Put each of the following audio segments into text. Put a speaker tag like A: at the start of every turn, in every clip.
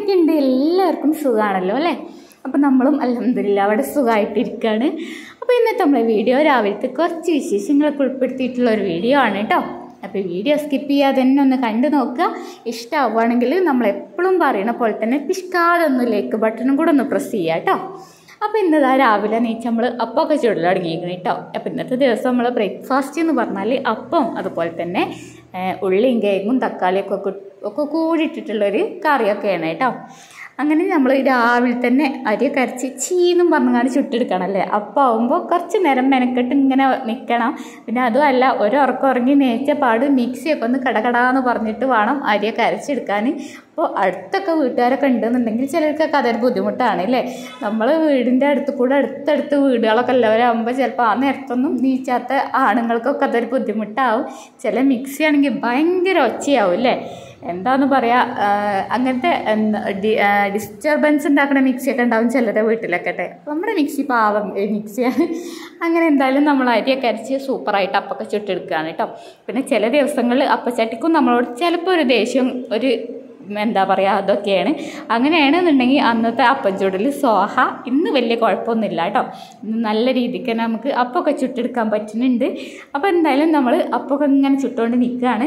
A: എന്തൊക്കെയുണ്ട് എല്ലാവർക്കും സുഖമാണല്ലോ അല്ലേ അപ്പം നമ്മളും അലഹമില്ല അവിടെ സുഖമായിട്ടിരിക്കുകയാണ് അപ്പോൾ ഇന്നത്തെ നമ്മളെ വീഡിയോ രാവിലത്തെ കുറച്ച് വിശേഷങ്ങളൊക്കെ ഉൾപ്പെടുത്തിയിട്ടുള്ള ഒരു വീഡിയോ ആണ് കേട്ടോ അപ്പോൾ വീഡിയോ സ്കിപ്പ് ചെയ്യാതെ തന്നെ ഒന്ന് കണ്ടു നോക്കുക ഇഷ്ടമാവുകയാണെങ്കിൽ നമ്മൾ എപ്പോഴും പറയുന്ന പോലെ തന്നെ പിഷ്കാതെ ഒന്ന് ലൈക്ക് ബട്ടണും കൂടെ ഒന്ന് പ്രസ് ചെയ്യുക കേട്ടോ അപ്പോൾ ഇന്നതാ രാവിലെ നീച്ച് നമ്മൾ അപ്പമൊക്കെ ചുടൽ തുടങ്ങിയിരിക്കണം കേട്ടോ അപ്പോൾ ഇന്നത്തെ ദിവസം നമ്മൾ ബ്രേക്ക്ഫാസ്റ്റ് എന്ന് പറഞ്ഞാൽ അപ്പം അതുപോലെ തന്നെ ഏഹ്, ഉള്ളിയും കേക്കും തക്കാളിയൊക്കെ കു- ഒക്കെ കൂടിയിട്ടിട്ടുള്ളൊരു കറിയൊക്കെയാണ് കേട്ടോ അങ്ങനെ നമ്മൾ രാവിലെ തന്നെ അരിയൊക്കെ അരച്ച് ചീന്നും പറഞ്ഞാണ്ട് ചുട്ടെടുക്കണം അല്ലേ അപ്പോൾ ആവുമ്പോൾ കുറച്ച് നേരം മെനക്കെട്ട് ഇങ്ങനെ നിൽക്കണം പിന്നെ അതുമല്ല ഒരു ഉറക്കം ഉറങ്ങി നേച്ച പാട് മിക്സിയൊക്കെ ഒന്ന് കടകടാന്ന് പറഞ്ഞിട്ട് വേണം അരിയൊക്കെ അരച്ചെടുക്കാൻ അപ്പോൾ അടുത്തൊക്കെ വീട്ടുകാരൊക്കെ ഉണ്ടെന്നുണ്ടെങ്കിൽ ചിലർക്കൊക്കെ അതൊരു ബുദ്ധിമുട്ടാണ് അല്ലേ നമ്മൾ വീടിൻ്റെ അടുത്ത് കൂടെ അടുത്തടുത്ത് വീടുകളൊക്കെ ഉള്ളവരാകുമ്പോൾ ചിലപ്പോൾ ആ നേരത്തൊന്നും നീച്ചാത്ത ആണുങ്ങൾക്കൊക്കെ അതൊരു ബുദ്ധിമുട്ടാവും ചില മിക്സി ആണെങ്കിൽ ഭയങ്കര ഒച്ചയാവും അല്ലേ എന്താന്ന് പറയാ ആഹ് അങ്ങനത്തെ ഡിസ്റ്റർബൻസ് ഉണ്ടാക്കുന്ന മിക്സിയൊക്കെ ഉണ്ടാവും ചിലരുടെ വീട്ടിലൊക്കെ ട്ടെ നമ്മുടെ മിക്സി പാവം ഏ, മിക്സിയാണ് അങ്ങനെ എന്തായാലും നമ്മൾ അരിയൊക്കെ അരച്ച് സൂപ്പറായിട്ട് അപ്പൊക്കെ ചുട്ടെടുക്കുകയാണ് കേട്ടോ പിന്നെ ചില ദിവസങ്ങളിൽ അപ്പച്ചട്ടിക്കും നമ്മളോട് ചിലപ്പോൾ ഒരു ദേഷ്യം ഒരു എന്താ പറയുക അതൊക്കെയാണ് അങ്ങനെയാണെന്നുണ്ടെങ്കിൽ അന്നത്തെ അപ്പം ചുടൽ സോഹ ഇന്ന് വലിയ കുഴപ്പമൊന്നുമില്ല കേട്ടോ ഇന്ന് നല്ല രീതിക്ക് തന്നെ നമുക്ക് അപ്പമൊക്കെ ചുട്ടെടുക്കാൻ പറ്റുന്നുണ്ട് അപ്പോൾ എന്തായാലും നമ്മൾ അപ്പമൊക്കെ ഇങ്ങനെ ചുട്ടുകൊണ്ട് നിൽക്കുകയാണ്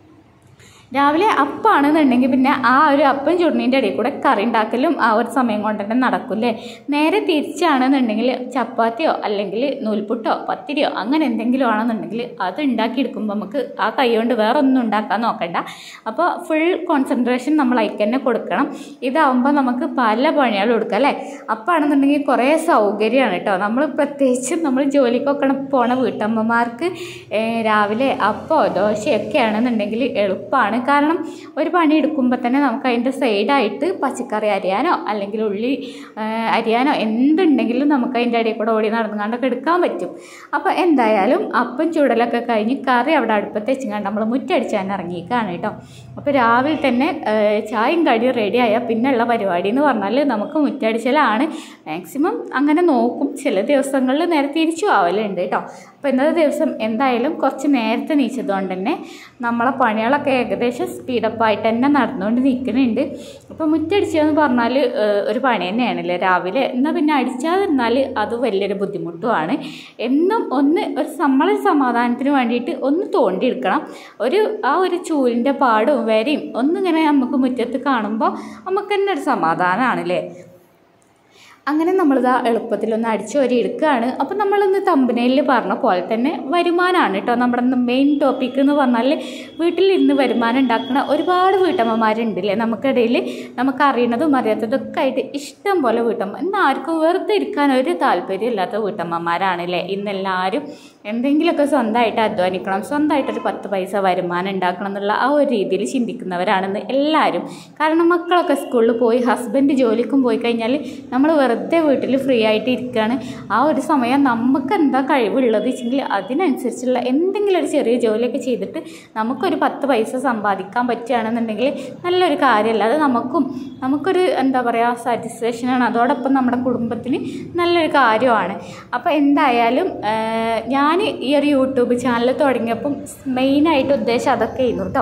A: രാവിലെ അപ്പാണെന്നുണ്ടെങ്കിൽ പിന്നെ ആ ഒരു അപ്പം ചുടുന്നതിൻ്റെ ഇടയിൽ കൂടെ കറി ഉണ്ടാക്കലും ആ ഒരു സമയം കൊണ്ട് തന്നെ നടക്കില്ലേ നേരെ തിരിച്ചാണെന്നുണ്ടെങ്കിൽ ചപ്പാത്തിയോ അല്ലെങ്കിൽ നൂൽപുട്ടോ പത്തിരിയോ അങ്ങനെ എന്തെങ്കിലും ആണെന്നുണ്ടെങ്കിൽ അത് ഉണ്ടാക്കിയെടുക്കുമ്പോൾ നമുക്ക് ആ കൈ കൊണ്ട് വേറെ ഒന്നും ഉണ്ടാക്കാൻ നോക്കണ്ട അപ്പോൾ ഫുൾ കോൺസെൻട്രേഷൻ നമ്മൾ അതിൽ തന്നെ കൊടുക്കണം ഇതാവുമ്പോൾ നമുക്ക് പല പണികളും എടുക്കാം അല്ലേ അപ്പാണെന്നുണ്ടെങ്കിൽ കുറേ സൗകര്യമാണ് കേട്ടോ നമ്മൾ പ്രത്യേകിച്ചും നമ്മൾ ജോലിക്കൊക്കെ പോണ വീട്ടമ്മമാർക്ക് ഏഹ്, രാവിലെ അപ്പോ ദോശയൊക്കെ ആണെന്നുണ്ടെങ്കിൽ എളുപ്പമാണ് കാരണം ഒരു പണി എടുക്കുമ്പോൾ തന്നെ നമുക്ക് അതിൻ്റെ സൈഡായിട്ട് പച്ചക്കറി അരിയാനോ അല്ലെങ്കിൽ ഉള്ളി ഏഹ്, അരിയാനോ എന്തുണ്ടെങ്കിലും നമുക്ക് അതിൻ്റെ ഇടയിൽ കൂടെ ഓടി നടന്നുകൊണ്ടൊക്കെ എടുക്കാൻ പറ്റും അപ്പോൾ എന്തായാലും അപ്പം ചൂടലൊക്കെ കഴിഞ്ഞ് കറി അവിടെ അടുപ്പത്ത് വെച്ചുകൊണ്ട് നമ്മൾ മുറ്റടിച്ചാൻ ഇറങ്ങിയേക്കാണ് കേട്ടോ അപ്പോൾ രാവിലെ തന്നെ ഏഹ്, ചായയും കടിയും റെഡി ആയാൽ പിന്നെയുള്ള പരിപാടി എന്ന് പറഞ്ഞാൽ നമുക്ക് മുറ്റടിച്ചലാണ് മാക്സിമം അങ്ങനെ നോക്കും ചില ദിവസങ്ങളിൽ നേരെ തിരിച്ചു ആവലുണ്ട് കേട്ടോ അപ്പോൾ ഇന്നത്തെ ദിവസം എന്തായാലും കുറച്ച് നേരത്തെ നീച്ചതുകൊണ്ട് തന്നെ നമ്മളെ പണികളൊക്കെ ഏകദേശം സ്പീഡപ്പായിട്ട് തന്നെ നടന്നുകൊണ്ട് നിൽക്കുന്നുണ്ട് അപ്പോൾ മുറ്റടിച്ചതെന്ന് പറഞ്ഞാൽ ഏഹ്, ഒരു പണി തന്നെയാണല്ലേ രാവിലെ എന്നാൽ പിന്നെ അടിച്ചാതിരുന്നാൽ അത് വലിയൊരു ബുദ്ധിമുട്ടുമാണ് എന്നും ഒന്ന് ഒരു നമ്മളെ സമാധാനത്തിന് വേണ്ടിയിട്ട് ഒന്ന് തോണ്ടിയെടുക്കണം ഒരു ആ ഒരു ചൂലിൻ്റെ പാടും വരയും ഒന്നിങ്ങനെ നമുക്ക് മുറ്റത്ത് കാണുമ്പോൾ നമുക്ക് തന്നെ ഒരു സമാധാനമാണല്ലേ അങ്ങനെ നമ്മളിതാ എളുപ്പത്തിലൊന്ന് അടിച്ചു വരി എടുക്കുകയാണ് അപ്പോൾ നമ്മളിന്ന് തമ്പനയിൽ പറഞ്ഞ പോലെ തന്നെ വരുമാനമാണ് കേട്ടോ നമ്മുടെ ഇന്ന് മെയിൻ ടോപ്പിക് എന്ന് പറഞ്ഞാൽ വീട്ടിലിരുന്ന് വരുമാനം ഉണ്ടാക്കുന്ന ഒരുപാട് വീട്ടമ്മമാരുണ്ടല്ലേ നമുക്കിടയിൽ നമുക്ക് അറിയണതും അറിയാത്തതൊക്കെ ആയിട്ട് ഇഷ്ടം പോലെ വീട്ടമ്മ ഇന്ന് ആർക്കും വെറുതെ ഇരിക്കാൻ ഒരു താല്പര്യമില്ലാത്ത വീട്ടമ്മമാരാണല്ലേ ഇന്നെല്ലാവരും എന്തെങ്കിലുമൊക്കെ സ്വന്തമായിട്ട് അധ്വാനിക്കണം സ്വന്തമായിട്ടൊരു പത്ത് പൈസ വരുമാനം ഉണ്ടാക്കണം എന്നുള്ള ആ ഒരു രീതിയിൽ ചിന്തിക്കുന്നവരാണെന്ന് എല്ലാവരും കാരണം മക്കളൊക്കെ സ്കൂളിൽ പോയി ഹസ്ബൻഡ് ജോലിക്കും പോയി കഴിഞ്ഞാൽ നമ്മൾ വെറുതെ വീട്ടിൽ ഫ്രീ ആയിട്ട് ഇരിക്കുകയാണ് ആ ഒരു സമയം നമുക്ക് എന്താ കഴിവുള്ളത് വെച്ചെങ്കിൽ അതിനനുസരിച്ചുള്ള എന്തെങ്കിലും ഒരു ചെറിയ ജോലിയൊക്കെ ചെയ്തിട്ട് നമുക്കൊരു പത്ത് പൈസ സമ്പാദിക്കാൻ പറ്റുകയാണെന്നുണ്ടെങ്കിൽ നല്ലൊരു കാര്യമല്ല അത് നമുക്കും നമുക്കൊരു എന്താ പറയുക സാറ്റിസ്ഫാക്ഷനാണ് അതോടൊപ്പം നമ്മുടെ കുടുംബത്തിന് നല്ലൊരു കാര്യമാണ് അപ്പോൾ എന്തായാലും ആഹ്, ഞാൻ ഈ ഒരു യൂട്യൂബ് ചാനൽ തുടങ്ങിയപ്പം മെയിനായിട്ട് ഉദ്ദേശം അതൊക്കെ ആയിരുന്നു കേട്ടോ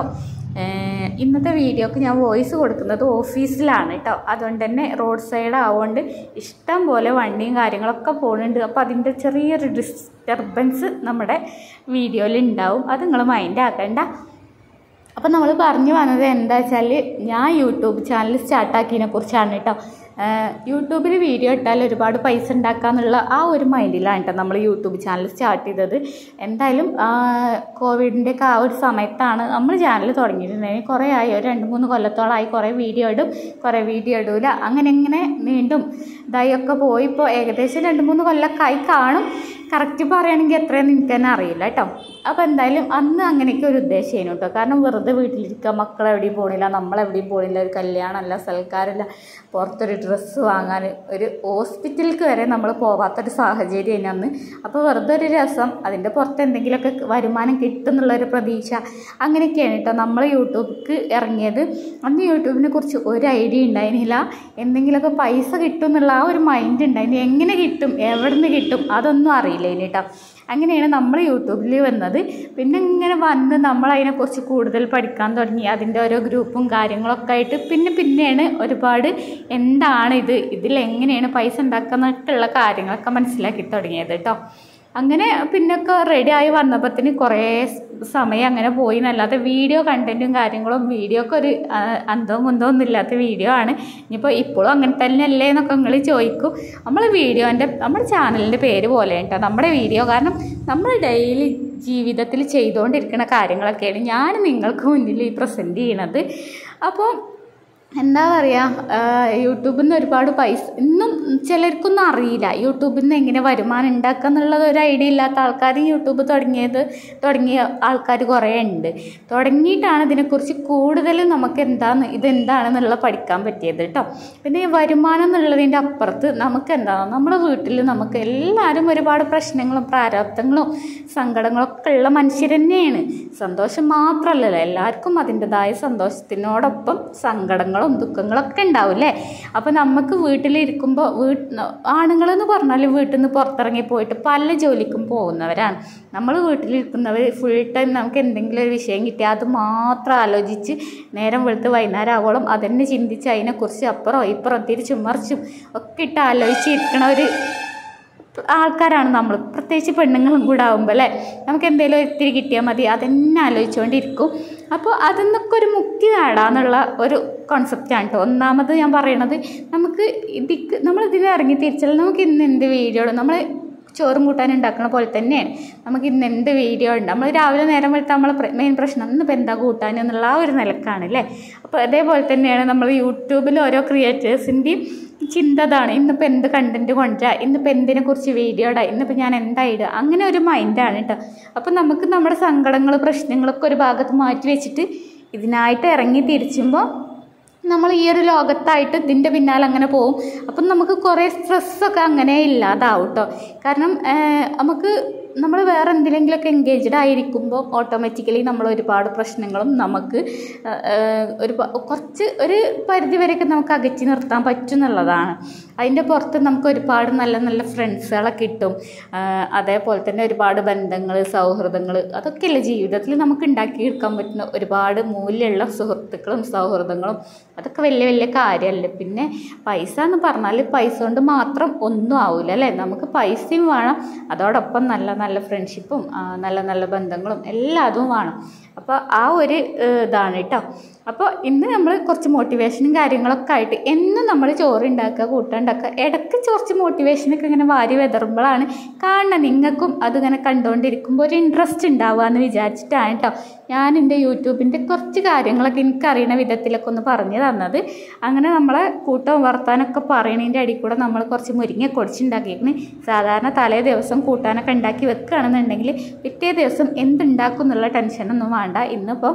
A: ഏഹ് ഇന്നത്തെ വീഡിയോക്ക് ഞാൻ വോയിസ് കൊടുക്കുന്നത് ഓഫീസിലാണ് കേട്ടോ അതുകൊണ്ട് തന്നെ റോഡ് സൈഡ് ആവുകൊണ്ട് ഇഷ്ടം പോലെ വണ്ടിയും കാര്യങ്ങളൊക്കെ പോകുന്നുണ്ട് അപ്പോൾ അതിൻ്റെ ചെറിയൊരു ഡിസ്റ്റർബൻസ് നമ്മുടെ വീഡിയോയിൽ ഉണ്ടാവും അത് നിങ്ങൾ മൈൻഡ് ആക്കണ്ട അപ്പോൾ നമ്മൾ പറഞ്ഞു വന്നത് എന്താ വെച്ചാൽ ഞാൻ യൂട്യൂബ് ചാനൽ സ്റ്റാർട്ടാക്കിയതിനെ കുറിച്ചാണ് കേട്ടോ യൂട്യൂബിൽ വീഡിയോ ഇട്ടാൽ ഒരുപാട് പൈസ ഉണ്ടാക്കാന്നുള്ള ആ ഒരു മൈൻഡിലാണ് കേട്ടോ നമ്മൾ യൂട്യൂബ് ചാനൽ സ്റ്റാർട്ട് ചെയ്തത് എന്തായാലും കോവിഡിൻ്റെ ഒക്കെ ആ ഒരു സമയത്താണ് നമ്മൾ ചാനൽ തുടങ്ങിയിട്ടുണ്ടെങ്കിൽ കുറേ ആയി ഒരു രണ്ട് മൂന്ന് കൊല്ലത്തോളമായി കുറേ വീഡിയോ ഇടും കുറേ വീഡിയോ ഇടൂല അങ്ങനെ ഇങ്ങനെ വീണ്ടും ഇതായി ഒക്കെ പോയി ഇപ്പോൾ ഏകദേശം രണ്ട് മൂന്ന് കൊല്ലമൊക്കെ ആയി കാണും കറക്റ്റ് പറയുകയാണെങ്കിൽ എത്രയെന്ന് എനിക്ക് തന്നെ അറിയില്ല കേട്ടോ അപ്പോൾ എന്തായാലും അന്ന് അങ്ങനെയൊക്കെ ഒരു ഉദ്ദേശമായിരുന്നു കേട്ടോ കാരണം വെറുതെ വീട്ടിലിരിക്കുക മക്കൾ എവിടെയും പോണില്ല നമ്മളെവിടെയും പോണില്ല ഒരു കല്യാണമല്ല സൽക്കാരമല്ല പുറത്തൊരു ഡ്രസ്സ് വാങ്ങാൻ ഒരു ഹോസ്പിറ്റലിലേക്ക് വരെ നമ്മൾ പോകാത്തൊരു സാഹചര്യം അന്ന് അപ്പോൾ വെറുതെ ഒരു രസം അതിൻ്റെ പുറത്ത് എന്തെങ്കിലുമൊക്കെ വരുമാനം കിട്ടും എന്നുള്ളൊരു പ്രതീക്ഷ അങ്ങനെയൊക്കെയാണ് കേട്ടോ നമ്മൾ യൂട്യൂബിക്ക് ഇറങ്ങിയത് അന്ന് യൂട്യൂബിനെ കുറിച്ച് ഒരു ഐഡിയ ഉണ്ടായിരുന്നില്ല എന്തെങ്കിലുമൊക്കെ പൈസ കിട്ടും എന്നുള്ള ആ ഒരു മൈൻഡ് ഉണ്ടായിരുന്നു എങ്ങനെ കിട്ടും എവിടെ നിന്ന് കിട്ടും അതൊന്നും അറിയില്ല ഇനി കേട്ടോ അങ്ങനെയാണ് നമ്മൾ യൂട്യൂബിൽ വന്നത് പിന്നെ ഇങ്ങനെ വന്ന് നമ്മൾ അതിനെക്കുറിച്ച് കൂടുതൽ പഠിക്കാൻ തുടങ്ങി അതിൻ്റെ ഓരോ ഗ്രൂപ്പും കാര്യങ്ങളൊക്കെ ആയിട്ട് പിന്നെ പിന്നെയാണ് ഒരുപാട് എന്താണ് ഇത് ഇതിൽ എങ്ങനെയാണ് പൈസ ഉണ്ടാക്കുന്നൊക്കെയുള്ള കാര്യങ്ങളൊക്കെ മനസ്സിലാക്കി തുടങ്ങിയത് കേട്ടോ അങ്ങനെ പിന്നൊക്കെ റെഡി ആയി വന്നപ്പത്തിന് കുറേ സമയം അങ്ങനെ പോയി എന്നല്ലാതെ വീഡിയോ കണ്ടൻറ്റും കാര്യങ്ങളും വീഡിയോ ഒക്കെ ഒരു ആ, അന്തവും കുന്തവും ഒന്നും ഇല്ലാത്ത വീഡിയോ ആണ് ഇനിയിപ്പോൾ ഇപ്പോഴും അങ്ങനെ തന്നെയല്ലേ എന്നൊക്കെ നിങ്ങൾ ചോദിക്കും നമ്മൾ വീഡിയോൻ്റെ നമ്മുടെ ചാനലിൻ്റെ പേര് പോലെ കേട്ടോ നമ്മുടെ വീഡിയോ കാരണം നമ്മൾ ഡെയിലി ജീവിതത്തിൽ ചെയ്തുകൊണ്ടിരിക്കുന്ന കാര്യങ്ങളൊക്കെയാണ് ഞാൻ നിങ്ങൾക്ക് മുന്നിൽ ഈ പ്രസൻറ്റ് ചെയ്യണത് അപ്പോൾ എന്താ പറയുക യൂട്യൂബിൽ നിന്ന് ഒരുപാട് പൈസ ഇന്നും ചിലർക്കൊന്നും അറിയില്ല യൂട്യൂബിൽ നിന്ന് എങ്ങനെ വരുമാനം ഉണ്ടാക്കുക എന്നുള്ളത് ഒരു ഐഡിയ ഇല്ലാത്ത ആൾക്കാർ യൂട്യൂബ് തുടങ്ങിയത് തുടങ്ങിയ ആൾക്കാർ കുറേ ഉണ്ട് തുടങ്ങിയിട്ടാണ് ഇതിനെക്കുറിച്ച് കൂടുതലും നമുക്ക് എന്താന്ന് ഇതെന്താണെന്നുള്ള പഠിക്കാൻ പറ്റിയത് കേട്ടോ പിന്നെ ഈ വരുമാനം എന്നുള്ളതിൻ്റെ അപ്പുറത്ത് നമുക്ക് എന്താണ് നമ്മുടെ വീട്ടിൽ നമുക്ക് എല്ലാവരും ഒരുപാട് പ്രശ്നങ്ങളും പ്രാരാബ്ദങ്ങളും സങ്കടങ്ങളൊക്കെ ഉള്ള മനുഷ്യർ തന്നെയാണ് സന്തോഷം മാത്രമല്ലല്ലോ എല്ലാവർക്കും അതിൻ്റെതായ സന്തോഷത്തിനോടൊപ്പം സങ്കടങ്ങളും ദുഃഖങ്ങളൊക്കെ ഉണ്ടാവില്ലേ അപ്പോൾ നമുക്ക് വീട്ടിലിരിക്കുമ്പോൾ വീട്ട് ആണുങ്ങളെന്ന് പറഞ്ഞാൽ വീട്ടിൽ നിന്ന് പുറത്തിറങ്ങി പോയിട്ട് പല ജോലിക്കും പോകുന്നവരാണ് നമ്മൾ വീട്ടിലിരിക്കുന്നവർ ഫുൾ ടൈം നമുക്ക് എന്തെങ്കിലും ഒരു വിഷയം കിട്ടിയാൽ അത് മാത്രം ആലോചിച്ച് നേരം വെളുത്ത് വൈകുന്നേരം ആവോളം അതന്നെ ചിന്തിച്ച് അതിനെക്കുറിച്ച് അപ്പുറം ഇപ്പുറം തിരിച്ചും മറിച്ചും ഒക്കെ ഇട്ട് ആലോചിച്ചിരിക്കണ ഒരു ആൾക്കാരാണ് നമ്മൾ പ്രത്യേകിച്ച് പെണ്ണുങ്ങളും കൂടെ ആകുമ്പോൾ അല്ലേ നമുക്ക് എന്തെങ്കിലും ഒത്തിരി കിട്ടിയാൽ മതി അതന്നെ ആലോചിച്ചുകൊണ്ടിരിക്കും അപ്പോൾ അതിൽ നിന്നൊക്കെ ഒരു മുക്തി നേടാന്നുള്ള ഒരു കോൺസെപ്റ്റാണ് കേട്ടോ ഒന്നാമത് ഞാൻ പറയണത് നമുക്ക് ഇതിക്ക് നമ്മൾ ഇതിൽ ഇറങ്ങി തിരിച്ചാൽ നമുക്ക് ഇന്ന് എന്ത് വീഡിയോ നമ്മൾ ചോറും കൂട്ടാൻ ഉണ്ടാക്കുന്ന പോലെ തന്നെയാണ് നമുക്ക് ഇന്ന് എന്ത് വീഡിയോ ഉണ്ട് നമ്മൾ രാവിലെ നേരം വെളുത്ത നമ്മളെ മെയിൻ പ്രശ്നം ഇന്നിപ്പോൾ എന്താ കൂട്ടാൻ എന്നുള്ള ആ ഒരു നിലക്കാണ് അല്ലേ അപ്പോൾ അതേപോലെ തന്നെയാണ് നമ്മൾ യൂട്യൂബിൽ ഓരോ ക്രിയേറ്റേഴ്സിൻ്റെയും ചിന്ത അതാണ് ഇന്നിപ്പോൾ എന്ത് കണ്ടൻറ്റ് കൊണ്ടുവരാ ഇന്നിപ്പോൾ എന്തിനെ കുറിച്ച് വീഡിയോ ഇടാം ഇന്നിപ്പോൾ ഞാൻ എന്താ ഇടുക അങ്ങനെ ഒരു മൈൻഡാണ് കേട്ടോ അപ്പം നമുക്ക് നമ്മുടെ സങ്കടങ്ങൾ പ്രശ്നങ്ങളൊക്കെ ഒരു ഭാഗത്ത് മാറ്റി വെച്ചിട്ട് ഇതിനായിട്ട് ഇറങ്ങി തിരിച്ചുമ്പോൾ നമ്മൾ ഈ ഒരു ലോകത്തായിട്ട് ഇതിൻ്റെ പിന്നാലെ അങ്ങനെ പോവും അപ്പം നമുക്ക് കുറേ സ്ട്രെസ്സൊക്കെ അങ്ങനെ ഇല്ലാതാവും കേട്ടോ കാരണം ഏഹ്, നമുക്ക് നമ്മൾ വേറെ എന്തിലെങ്കിലുമൊക്കെ എൻഗേജ്ഡ് ആയിരിക്കുമ്പോൾ ഓട്ടോമാറ്റിക്കലി നമ്മൾ ഒരുപാട് പ്രശ്നങ്ങളും നമുക്ക് ഏഹ്, ഒരു പ- കുറച്ച് ഒരു പരിധി വരെയൊക്കെ നമുക്ക് അകറ്റി നിർത്താൻ പറ്റും എന്നുള്ളതാണ് അതിൻ്റെ പുറത്ത് നമുക്ക് ഒരുപാട് നല്ല നല്ല ഫ്രണ്ട്സുകളെ കിട്ടും ആഹ് അതേപോലെ തന്നെ ഒരുപാട് ബന്ധങ്ങൾ സൗഹൃദങ്ങൾ അതൊക്കെയല്ലേ ജീവിതത്തിൽ നമുക്ക് ഉണ്ടാക്കിയെടുക്കാൻ പറ്റുന്ന ഒരുപാട് മൂല്യമുള്ള സുഹൃത്തുക്കളും സൗഹൃദങ്ങളും അതൊക്കെ വലിയ വലിയ കാര്യമല്ലേ പിന്നെ പൈസ എന്ന് പറഞ്ഞാൽ പൈസ കൊണ്ട് മാത്രം ഒന്നും ആവില്ല അല്ലേ നമുക്ക് പൈസയും വേണം അതോടൊപ്പം നല്ല നല്ല ഫ്രണ്ട്ഷിപ്പും നല്ല നല്ല ബന്ധങ്ങളും എല്ലാതും വേണം അപ്പോൾ ആ ഒരു ഏഹ്, ഇതാണ് കേട്ടോ അപ്പോൾ ഇന്ന് നമ്മൾ കുറച്ച് മോട്ടിവേഷനും കാര്യങ്ങളൊക്കെ ആയിട്ട് എന്നും നമ്മൾ ചോറ് ഉണ്ടാക്കുക കൂട്ടാൻ ഉണ്ടാക്കുക ഇടയ്ക്ക് കുറച്ച് മോട്ടിവേഷനൊക്കെ ഇങ്ങനെ വാരി വെതറുമ്പോഴാണ് കാണുന്നത് നിങ്ങൾക്കും അതിങ്ങനെ കണ്ടുകൊണ്ടിരിക്കുമ്പോൾ ഒരു ഇൻട്രസ്റ്റ് ഉണ്ടാവുക എന്ന് വിചാരിച്ചിട്ടാണ് കേട്ടോ ഞാൻ എൻ്റെ യൂട്യൂബിൻ്റെ കുറച്ച് കാര്യങ്ങളൊക്കെ എനിക്കറിയുന്ന വിധത്തിലൊക്കെ ഒന്ന് പറഞ്ഞു തന്നത് അങ്ങനെ നമ്മളെ കൂട്ടവും വർത്താനൊക്കെ പറയണതിൻ്റെ അടിയിൽ കൂടെ നമ്മൾ കുറച്ച് മുരിങ്ങ പൊടിച്ചുണ്ടാക്കിയിരിക്കണ് സാധാരണ തലേ ദിവസം കൂട്ടാനൊക്കെ ഉണ്ടാക്കി വെക്കുകയാണെന്നുണ്ടെങ്കിൽ പിറ്റേ ദിവസം എന്തുണ്ടാക്കും എന്നുള്ള ടെൻഷനൊന്നും വേണ്ട ഇന്നിപ്പോൾ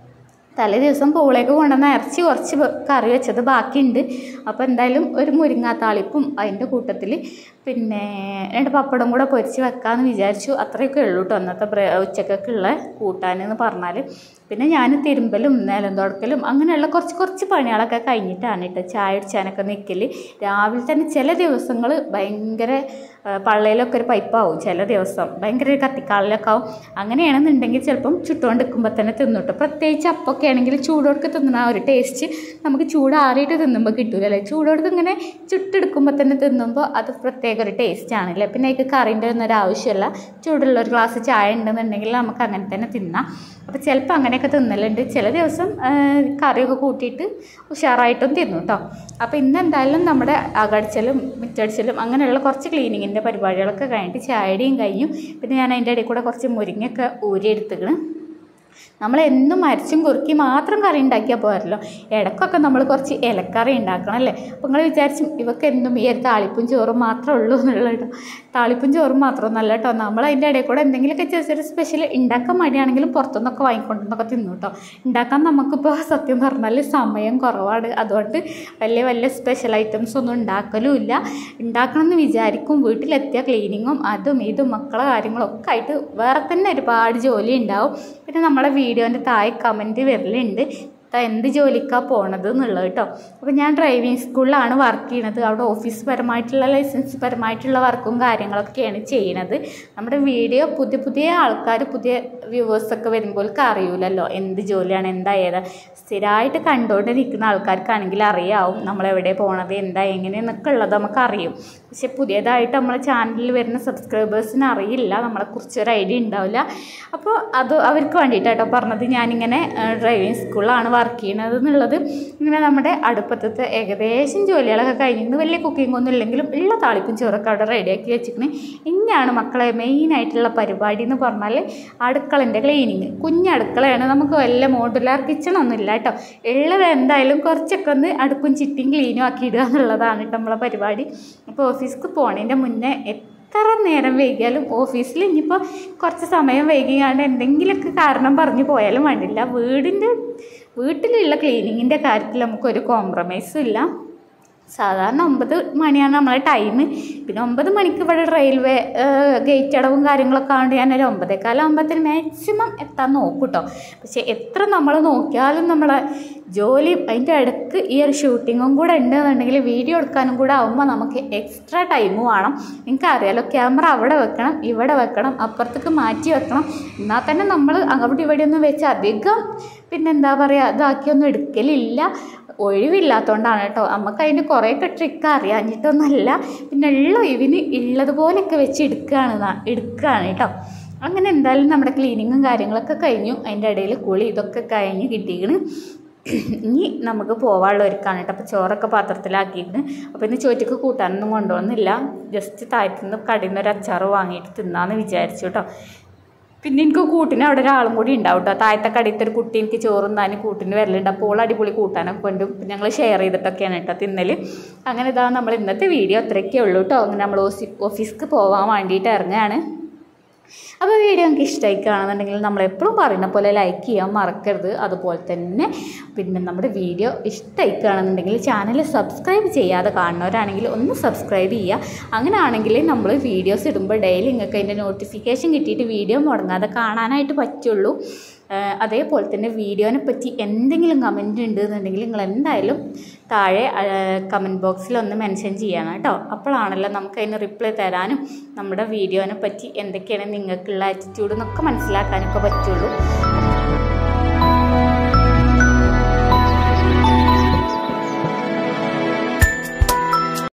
A: തലേ ദിവസം പൂളേക്ക് കൊണ്ടുവന്ന ഇറച്ചി കുറച്ച് വെ- കറി വെച്ചത് ബാക്കിയുണ്ട് അപ്പോൾ എന്തായാലും ഒരു മുരിങ്ങാ താളിപ്പും അതിൻ്റെ കൂട്ടത്തിൽ പിന്നെ രണ്ട് പപ്പടം കൂടെ പൊരിച്ച് വെക്കാമെന്ന് വിചാരിച്ചു അത്രയൊക്കെ ഉള്ളൂ കേട്ടോ അന്നത്തെ ബ്ര ഉച്ചക്കൊക്കെയുള്ള കൂട്ടാനെന്ന് പറഞ്ഞാൽ പിന്നെ ഞാൻ തിരുമ്പലും നിലം തുടക്കലും അങ്ങനെയുള്ള കുറച്ച് കുറച്ച് പണികളൊക്കെ കഴിഞ്ഞിട്ടാണ് കേട്ടോ ചായ അടിച്ചാനൊക്കെ നിൽക്കൽ രാവിലെ തന്നെ ചില ദിവസങ്ങൾ ഭയങ്കര ആ, പള്ളയിലൊക്കെ ഒരു പൈപ്പാവും ചില ദിവസം ഭയങ്കര ഒരു കത്തിക്കാളിലൊക്കെ ആവും അങ്ങനെയാണെന്നുണ്ടെങ്കിൽ ചിലപ്പം ചുട്ടുകൊണ്ട് നിൽക്കുമ്പോൾ തന്നെ തിന്നിട്ടു പ്രത്യേകിച്ച് അപ്പൊക്കെ ആണെങ്കിൽ ചൂടോടൊക്കെ തിന്നുന്ന ആ ഒരു ടേസ്റ്റ് നമുക്ക് ചൂടാറിയിട്ട് തിന്നുമ്പോൾ കിട്ടൂലല്ലേ ചൂടോടൊക്കെ ഇങ്ങനെ ചുട്ടെടുക്കുമ്പോൾ തന്നെ തിന്നുമ്പോൾ അത് പ്രത്യേക ഒരു ടേസ്റ്റ് ആണല്ലേ പിന്നെ അതിക്ക് കറിൻ്റെ ഒന്നും ഒരു ആവശ്യമില്ല ചൂടുള്ള ഒരു ഗ്ലാസ് ചായ ഉണ്ടെന്നുണ്ടെങ്കിൽ നമുക്ക് അങ്ങനെ തന്നെ തിന്നാം അപ്പോൾ ചിലപ്പോൾ അങ്ങനെയൊക്കെ തിന്നലുണ്ട് ചില ദിവസം ആ, കറിയൊക്കെ കൂട്ടിയിട്ട് ഉഷാറായിട്ടും തിന്നു കേട്ടോ അപ്പോൾ ഇന്ന് എന്തായാലും നമ്മുടെ അകടിച്ചലും മിറ്റടിച്ചലും അങ്ങനെയുള്ള കുറച്ച് ക്ലീനിങ്ങിൻ്റെ പരിപാടികളൊക്കെ കഴിഞ്ഞിട്ട് ചായയുടെയും കഴിഞ്ഞു പിന്നെ ഞാൻ അതിൻ്റെ ഇടയിൽ കൂടെ കുറച്ച് മുരിങ്ങയൊക്കെ ഊരിയെടുത്തുക്കണ് നമ്മൾ എന്നും മരിച്ചും കുറുക്കി മാത്രം കറി ഉണ്ടാക്കിയാൽ പോരല്ലോ ഇടയ്ക്കൊക്കെ നമ്മൾ കുറച്ച് ഇലക്കറി ഉണ്ടാക്കണം അല്ലേ അപ്പോൾ നിങ്ങൾ വിചാരിച്ചും ഇവക്ക് എന്നും ഈ ഒരു താളിപ്പും ചോറും മാത്രമേ ഉള്ളൂ എന്നുള്ള കേട്ടോ താളിപ്പും ചോറും മാത്രമൊന്നല്ല കേട്ടോ നമ്മൾ അതിൻ്റെ ഇടയിൽ കൂടെ എന്തെങ്കിലുമൊക്കെ ചെറിയ ചെറിയ സ്പെഷ്യൽ ഉണ്ടാക്കാൻ മടിയാണെങ്കിലും പുറത്തുനിന്നൊക്കെ വാങ്ങിക്കൊണ്ടുവന്നൊക്കെ തിന്നു കേട്ടോ ഉണ്ടാക്കാൻ നമുക്കിപ്പോൾ സത്യം പറഞ്ഞാൽ സമയം കുറവാണ് അതുകൊണ്ട് വലിയ വലിയ സ്പെഷ്യൽ ഐറ്റംസ് ഒന്നും ഉണ്ടാക്കലും ഇല്ല ഉണ്ടാക്കണമെന്ന് വിചാരിക്കും വീട്ടിലെത്തിയ ക്ലീനിങ്ങും അതും ഇതും മക്കളെ കാര്യങ്ങളൊക്കെ ആയിട്ട് വേറെ തന്നെ ഒരുപാട് ജോലി ഉണ്ടാവും പിന്നെ നമ്മളെ വീഡിയോൻ്റെ താഴെ കമൻറ്റ് വരലുണ്ട് താ എന്ത് ജോലിക്കാണ് പോണത് എന്നുള്ളത് കേട്ടോ അപ്പോൾ ഞാൻ ഡ്രൈവിംഗ് സ്കൂളിലാണ് വർക്ക് ചെയ്യണത് അവിടെ ഓഫീസ് പരമായിട്ടുള്ള ലൈസൻസ് പരമായിട്ടുള്ള വർക്കും കാര്യങ്ങളൊക്കെയാണ് ചെയ്യണത് നമ്മുടെ വീഡിയോ പുതിയ പുതിയ ആൾക്കാർ പുതിയ വ്യൂവേഴ്സൊക്കെ വരുമ്പോഴേക്ക് അറിയൂലല്ലോ എന്ത് ജോലിയാണ് എന്താ ഏതാ സ്ഥിരമായിട്ട് കണ്ടുകൊണ്ട് നിൽക്കുന്ന ആൾക്കാർക്കാണെങ്കിൽ അറിയാവും നമ്മളെവിടെ പോണത് എന്താ എങ്ങനെയെന്നൊക്കെ ഉള്ളത് നമുക്ക് അറിയും പക്ഷെ പുതിയതായിട്ട് നമ്മളെ ചാനലിൽ വരുന്ന സബ്സ്ക്രൈബേഴ്സിന് അറിയില്ല നമ്മളെക്കുറിച്ച് ഒരു ഐഡിയ ഉണ്ടാവില്ല അപ്പോൾ അത് അവർക്ക് വേണ്ടിയിട്ടാട്ടോ പറഞ്ഞത് ഞാനിങ്ങനെ ഡ്രൈവിംഗ് സ്കൂളിലാണ് വർക്ക് ചെയ്യണത് എന്നുള്ളത് ഇങ്ങനെ നമ്മുടെ അടുപ്പത്തത്തെ ഏകദേശം ജോലികളൊക്കെ കഴിഞ്ഞിട്ട് വലിയ കുക്കിംഗ് ഒന്നും ഇല്ലെങ്കിലും ഉള്ള താളിപ്പും ചോറൊക്കെ അവിടെ റെഡിയാക്കി വെച്ചിരിക്കണേ ഇനിയാണ് മക്കളെ മെയിനായിട്ടുള്ള പരിപാടി എന്ന് പറഞ്ഞാൽ അടുക്കളൻ്റെ ക്ലീനിങ് കുഞ്ഞടുക്കളയാണ് നമുക്ക് വല്ല മോഡുലാർ കിച്ചൺ ഒന്നും ഇല്ല കേട്ടോ ഉള്ളത് എന്തായാലും കുറച്ചൊക്കെ ഒന്ന് അടുപ്പും ചിട്ടിയും ക്ലീനും ആക്കി ഇടുക എന്നുള്ളതാണ് കേട്ടോ നമ്മളെ പരിപാടി അപ്പോൾ ഓഫീസിക്ക് പോണതിൻ്റെ മുന്നേ എത്ര നേരം വൈകിയാലും ഓഫീസിൽ ഇനിയിപ്പോൾ കുറച്ച് സമയം വൈകിയാണ്ട് എന്തെങ്കിലുമൊക്കെ കാരണം പറഞ്ഞു പോയാലും വേണ്ടില്ല വീടിൻ്റെ വീട്ടിലുള്ള ക്ലീനിങ്ങിൻ്റെ കാര്യത്തിൽ നമുക്കൊരു കോംപ്രമൈസും ഇല്ല സാധാരണ ഒമ്പത് മണിയാണ് നമ്മളെ ടൈം പിന്നെ ഒമ്പത് മണിക്ക് ഇവിടെ റെയിൽവേ ഗേറ്റ് അടവും കാര്യങ്ങളൊക്കെ ആയതുകൊണ്ട് ഞാനൊരു ഒമ്പതേക്കാലം ആകുമ്പോഴത്തേന് മാക്സിമം എത്താൻ നോക്കും കേട്ടോ പക്ഷെ എത്ര നമ്മൾ നോക്കിയാലും നമ്മളെ ജോലി അതിൻ്റെ ഇടയ്ക്ക് ഈ ഒരു ഷൂട്ടിങ്ങും കൂടെ ഉണ്ടെന്നുണ്ടെങ്കിൽ വീഡിയോ എടുക്കാനും കൂടെ ആകുമ്പോൾ നമുക്ക് എക്സ്ട്രാ ടൈം വേണം നിങ്ങൾക്ക് അറിയാലോ ക്യാമറ അവിടെ വെക്കണം ഇവിടെ വെക്കണം അപ്പുറത്തേക്ക് മാറ്റി വെക്കണം എന്നാൽ തന്നെ നമ്മൾ അവിടെ ഇവിടെ ഒന്നും വെച്ച് അധികം പിന്നെന്താ പറയുക ഇതാക്കിയൊന്നും എടുക്കലില്ല ഒഴിവില്ലാത്തതുകൊണ്ടാണ് കേട്ടോ നമുക്ക് അതിൻ്റെ കുറേയൊക്കെ ട്രിക്ക് അറിയാഞ്ഞിട്ടൊന്നുമല്ല പിന്നെ ഉള്ള ഒഴിവിന് ഉള്ളതുപോലെയൊക്കെ വെച്ച് എടുക്കുകയാണ് നാ- എടുക്കുകയാണ് കേട്ടോ അങ്ങനെ എന്തായാലും നമ്മുടെ ക്ലീനിങ്ങും കാര്യങ്ങളൊക്കെ കഴിഞ്ഞു അതിൻ്റെ ഇടയിൽ കുളി ഇതൊക്കെ കഴിഞ്ഞ് കിട്ടിയിരിക്കണ് ഇനി നമുക്ക് പോകാനുള്ള ഒരുക്കാണ് കേട്ടോ അപ്പോൾ ചോറൊക്കെ പാത്രത്തിലാക്കിയിട്ട് അപ്പോൾ ഇന്ന് ചോറ്റക്ക് കൂട്ടാനൊന്നും കൊണ്ടുപോകുന്നില്ല ജസ്റ്റ് താഴത്തുനിന്ന് കടയിൽ നിന്ന് ഒരു അച്ചാറ് വാങ്ങിയിട്ട് തിന്നാന്ന് വിചാരിച്ചു കേട്ടോ പിന്നെ എനിക്ക് കൂട്ടിന് അവിടെ ഒരാളും കൂടി ഉണ്ടാവും കേട്ടോ താഴത്തെ കടയിലത്തെ ഒരു കുട്ടി എനിക്ക് ചോറും താനും കൂട്ടിന് വരലുണ്ട് അപ്പോൾ ഓൾ അടിപൊളി കൂട്ടാനൊക്കെ കൊണ്ടും പിന്നെ ഞങ്ങൾ ഷെയർ ചെയ്തിട്ടൊക്കെയാണ് കേട്ടോ തിന്നല് അങ്ങനെ ഇതാ നമ്മൾ ഇന്നത്തെ വീഡിയോ അത്രയൊക്കെ ഉള്ളൂ കേട്ടോ അങ്ങനെ നമ്മൾ ഓഫീസിക്ക് പോകാൻ വേണ്ടിയിട്ട് ഇറങ്ങുകയാണ് അപ്പോൾ വീഡിയോ നിങ്ങൾക്ക് ഇഷ്ടമായി കാണുന്നുണ്ടെങ്കിൽ നമ്മൾ എപ്പോഴും പറയുന്ന പോലെ ലൈക്ക് ചെയ്യാൻ മറക്കരുത് അതുപോലെ തന്നെ പിന്നെ നമ്മുടെ വീഡിയോ ഇഷ്ടമായി കാണുന്നുണ്ടെങ്കിൽ ചാനൽ സബ്സ്ക്രൈബ് ചെയ്യാതെ കാണുന്നവരാണെങ്കിൽ ഒന്ന് സബ്സ്ക്രൈബ് ചെയ്യുക അങ്ങനെ ആണെങ്കിൽ നമ്മൾ വീഡിയോസ് ഇടുമ്പോൾ ഡെയിലി നിങ്ങൾക്ക് അതിൻ്റെ നോട്ടിഫിക്കേഷൻ കിട്ടിയിട്ട് വീഡിയോ മുടങ്ങാതെ കാണാനായിട്ട് പറ്റുള്ളൂ ഏഹ് അതേപോലെ തന്നെ വീഡിയോനെ പറ്റി എന്തെങ്കിലും കമൻറ്റ് ഉണ്ടെന്നുണ്ടെങ്കിൽ നിങ്ങൾ എന്തായാലും താഴെ കമൻറ്റ് ബോക്സിൽ ഒന്ന് മെൻഷൻ ചെയ്യണം കേട്ടോ അപ്പോഴാണല്ലോ നമുക്ക് അതിന് റിപ്ലൈ തരാനും നമ്മുടെ വീഡിയോനെ പറ്റി എന്തൊക്കെയാണ് നിങ്ങൾക്കുള്ള ആറ്റിറ്റ്യൂഡ് എന്നൊക്കെ മനസ്സിലാക്കാനൊക്കെ പറ്റുള്ളൂ